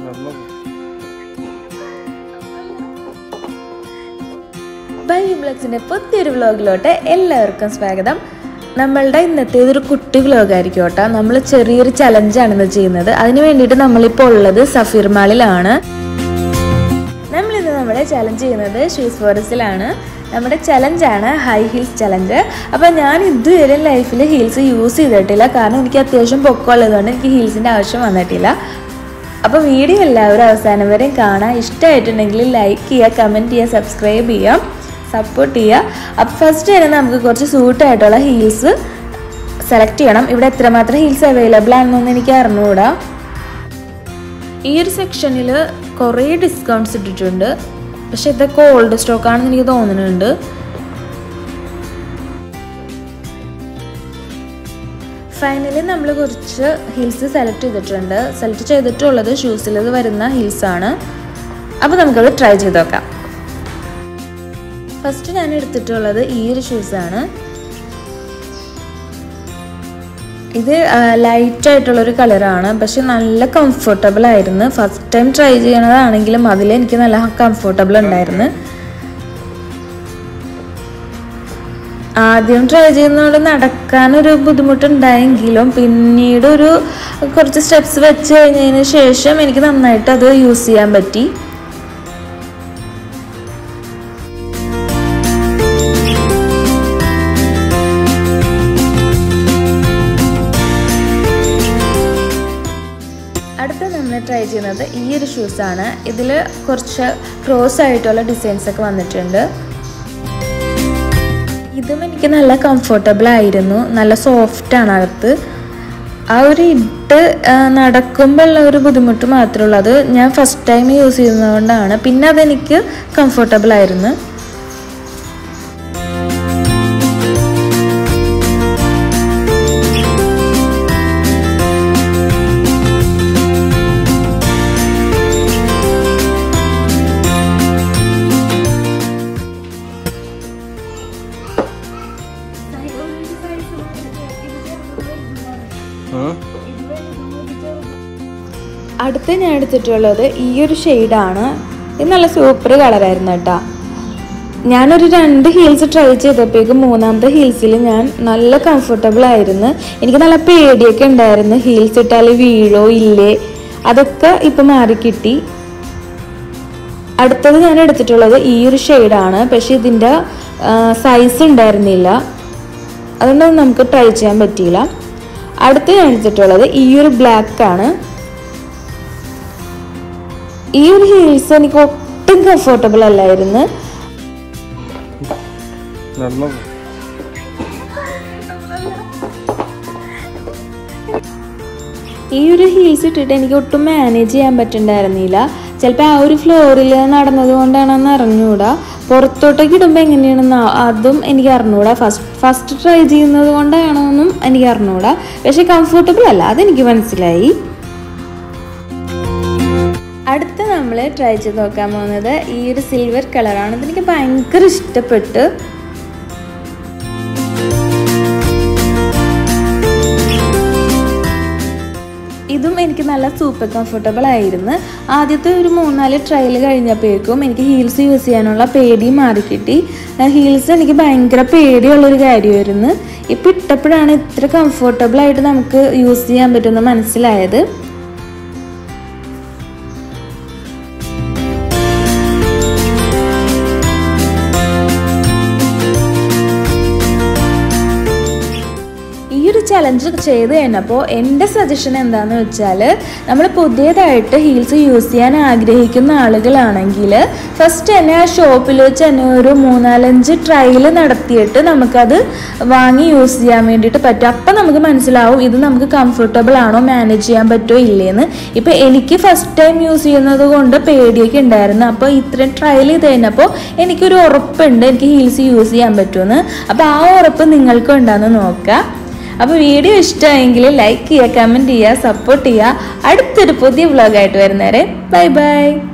by ബ്ലഗ്സിൻ്റെ പുതിയൊരു വ്ളോഗിലോട്ട് എല്ലാവർക്കും സ്വാഗതം നമ്മളുടെ ഇന്നത്തെ ഇതൊരു കുട്ടി വ്ളോഗായിരിക്കും കേട്ടോ നമ്മൾ ചെറിയൊരു ചലഞ്ചാണ് ഇന്ന് ചെയ്യുന്നത് അതിന് വേണ്ടിയിട്ട് നമ്മളിപ്പോൾ ഉള്ളത് സഫീർ മാളിലാണ് നമ്മളിന്ന് നമ്മുടെ ചലഞ്ച് ചെയ്യുന്നത് ഷൂസ് ഫോറസ്റ്റിലാണ് നമ്മുടെ ചലഞ്ചാണ് ഹൈ ഹീൽസ് ചലഞ്ച് അപ്പോൾ ഞാൻ ഇതുവരെ ലൈഫിൽ ഹീൽസ് യൂസ് ചെയ്തിട്ടില്ല കാരണം എനിക്ക് അത്യാവശ്യം പൊക്കമുള്ളതുകൊണ്ട് എനിക്ക് ഹീൽസിൻ്റെ ആവശ്യം വന്നിട്ടില്ല അപ്പോൾ വീഡിയോ എല്ലാവരും അവസാനം വരെയും കാണാൻ ഇഷ്ടമായിട്ടുണ്ടെങ്കിൽ ലൈക്ക് ചെയ്യുക കമൻറ്റ് ചെയ്യുക സബ്സ്ക്രൈബ് ചെയ്യാം സപ്പോർട്ട് ചെയ്യുക അപ്പോൾ ഫസ്റ്റ് തന്നെ നമുക്ക് കുറച്ച് സൂട്ടായിട്ടുള്ള ഹീൽസ് സെലക്ട് ചെയ്യണം ഇവിടെ എത്രമാത്രം ഹീൽസ് അവൈലബിൾ ആണെന്നൊന്നും എനിക്ക് അറിഞ്ഞുകൂടാ ഈ ഒരു സെക്ഷനിൽ കുറേ ഡിസ്കൗണ്ട്സ് ഇട്ടിട്ടുണ്ട് പക്ഷെ ഇതൊക്കെ ഓൾഡ് സ്റ്റോക്ക് ആണെന്ന് എനിക്ക് തോന്നുന്നുണ്ട് ഫൈനലി നമ്മൾ കുറച്ച് ഹിൽസ് സെലക്ട് ചെയ്തിട്ടുണ്ട് സെലക്ട് ചെയ്തിട്ടുള്ളത് ഷൂസിൽ വരുന്ന ഹിൽസ് ആണ് അപ്പോൾ നമുക്കത് ട്രൈ ചെയ്ത് നോക്കാം ഫസ്റ്റ് ഞാൻ എടുത്തിട്ടുള്ളത് ഈ ഒരു ഷൂസാണ് ഇത് ലൈറ്റ് ആയിട്ടുള്ളൊരു കളറാണ് പക്ഷെ നല്ല കംഫർട്ടബിൾ ആയിരുന്നു ഫസ്റ്റ് ടൈം ട്രൈ ചെയ്യണതാണെങ്കിലും അതിൽ എനിക്ക് നല്ല കംഫർട്ടബിൾ ഉണ്ടായിരുന്നു ആദ്യം ട്രൈ ചെയ്യുന്നതുകൊണ്ട് നടക്കാനൊരു ബുദ്ധിമുട്ടുണ്ടായെങ്കിലും പിന്നീട് ഒരു കുറച്ച് സ്റ്റെപ്സ് വെച്ച് കഴിഞ്ഞതിന് ശേഷം എനിക്ക് നന്നായിട്ട് അത് യൂസ് ചെയ്യാൻ പറ്റി അടുത്ത നമ്മൾ ട്രൈ ചെയ്യുന്നത് ഈ ഒരു ഷൂസാണ് ഇതിൽ കുറച്ച് ക്രോസ് ആയിട്ടുള്ള ഡിസൈൻസ് ഒക്കെ വന്നിട്ടുണ്ട് ഇതും എനിക്ക് നല്ല കംഫർട്ടബിൾ ആയിരുന്നു നല്ല സോഫ്റ്റ് ആണ് അകത്ത് ആ ഒരു ഇട്ട് നടക്കുമ്പോൾ ഉള്ള ഒരു ബുദ്ധിമുട്ട് മാത്രമേ ഉള്ളൂ അത് ഞാൻ ഫസ്റ്റ് ടൈം യൂസ് ചെയ്യുന്നതുകൊണ്ടാണ് പിന്നെ അതെനിക്ക് കംഫർട്ടബിൾ ആയിരുന്നു അടുത്ത് ഞാൻ എടുത്തിട്ടുള്ളത് ഈ ഒരു ഷെയ്ഡാണ് ഇത് നല്ല സൂപ്പർ കളറായിരുന്നു കേട്ടോ ഞാനൊരു രണ്ട് ഹീൽസ് ട്രൈ ചെയ്തപ്പോഴേക്കും മൂന്നാമത്തെ ഹീൽസിൽ ഞാൻ നല്ല കംഫർട്ടബിൾ ആയിരുന്നു എനിക്ക് നല്ല പേടിയൊക്കെ ഉണ്ടായിരുന്നു ഹീൽസ് ഇട്ടാൽ വീഴോ ഇല്ലേ അതൊക്കെ ഇപ്പം മാറിക്കിട്ടി അടുത്തത് ഞാൻ എടുത്തിട്ടുള്ളത് ഈ ഒരു ഷെയ്ഡാണ് പക്ഷെ ഇതിൻ്റെ സൈസ് ഉണ്ടായിരുന്നില്ല അതുകൊണ്ട് നമുക്ക് ട്രൈ ചെയ്യാൻ പറ്റിയില്ല അടുത്ത് ഞാൻ എടുത്തിട്ടുള്ളത് ഈ ഒരു ബ്ലാക്ക് ആണ് ഈ ഒരു ഹീൽസ് എനിക്ക് ഒട്ടും കംഫർട്ടബിൾ അല്ലായിരുന്നു ഈ ഒരു ഹീൽസ് ഇട്ടിട്ട് എനിക്ക് ഒട്ടും മാനേജ് ചെയ്യാൻ പറ്റുന്നുണ്ടായിരുന്നില്ല ചിലപ്പോൾ ആ ഒരു ഫ്ലോറിൽ നടന്നത് കൊണ്ടാണെന്ന് അറിഞ്ഞുകൂടാ പുറത്തോട്ടേക്ക് ഇടുമ്പോൾ എങ്ങനെയാണെന്ന് അതും എനിക്ക് അറിഞ്ഞുകൂടാ ഫസ്റ്റ് ഫസ്റ്റ് ട്രൈ ചെയ്യുന്നത് കൊണ്ടാണോ എന്നും എനിക്ക് അറിഞ്ഞുകൂടാ പക്ഷെ കംഫർട്ടബിൾ അല്ല അതെനിക്ക് മനസ്സിലായി അടുത്ത നമ്മൾ ട്രൈ ചെയ്ത് നോക്കാൻ പോകുന്നത് ഈ ഒരു സിൽവർ കളറാണ് ഇതെനിക്ക് ഭയങ്കര ഇഷ്ടപ്പെട്ട് ഇതും എനിക്ക് നല്ല സൂപ്പർ കംഫർട്ടബിൾ ആയിരുന്നു ആദ്യത്തെ ഒരു മൂന്നാല് ട്രയൽ കഴിഞ്ഞപ്പോഴേക്കും എനിക്ക് ഹീൽസ് യൂസ് ചെയ്യാനുള്ള പേടി മാറിക്കിട്ടി ഹീൽസ് എനിക്ക് ഭയങ്കര പേടിയുള്ളൊരു കാര്യമായിരുന്നു ഇപ്പം ഇട്ടപ്പോഴാണ് ഇത്ര കംഫർട്ടബിൾ ആയിട്ട് നമുക്ക് യൂസ് ചെയ്യാൻ പറ്റുമെന്ന് മനസ്സിലായത് ഈ ഒരു ചലഞ്ച് ചെയ്ത് കഴിഞ്ഞപ്പോൾ എൻ്റെ സജഷൻ എന്താണെന്ന് വെച്ചാൽ നമ്മൾ പുതിയതായിട്ട് ഹീൽസ് യൂസ് ചെയ്യാൻ ആഗ്രഹിക്കുന്ന ആളുകളാണെങ്കിൽ ഫസ്റ്റ് തന്നെ ആ ഷോപ്പിൽ വെച്ച് തന്നെ ഒരു മൂന്നാലഞ്ച് ട്രയൽ നടത്തിയിട്ട് നമുക്കത് വാങ്ങി യൂസ് ചെയ്യാൻ വേണ്ടിയിട്ട് പറ്റും അപ്പം നമുക്ക് മനസ്സിലാവും ഇത് നമുക്ക് കംഫർട്ടബിൾ ആണോ മാനേജ് ചെയ്യാൻ പറ്റുമോ ഇല്ലേന്ന് ഇപ്പം എനിക്ക് ഫസ്റ്റ് ടൈം യൂസ് ചെയ്യുന്നത് കൊണ്ട് പേടിയൊക്കെ ഉണ്ടായിരുന്നു അപ്പോൾ ഇത്രയും ട്രയൽ ചെയ്ത് കഴിഞ്ഞപ്പോൾ എനിക്കൊരു ഉറപ്പുണ്ട് എനിക്ക് ഹീൽസ് യൂസ് ചെയ്യാൻ പറ്റുമെന്ന് അപ്പോൾ ആ ഉറപ്പ് നിങ്ങൾക്കും ഉണ്ടാകുന്ന നോക്കാം അപ്പോൾ വീഡിയോ ഇഷ്ടമായെങ്കിൽ ലൈക്ക് ചെയ്യുക കമൻറ്റ് ചെയ്യുക സപ്പോർട്ട് ചെയ്യുക അടുത്തൊരു പുതിയ വ്ളോഗായിട്ട് വരുന്നവരെ ബൈ ബൈ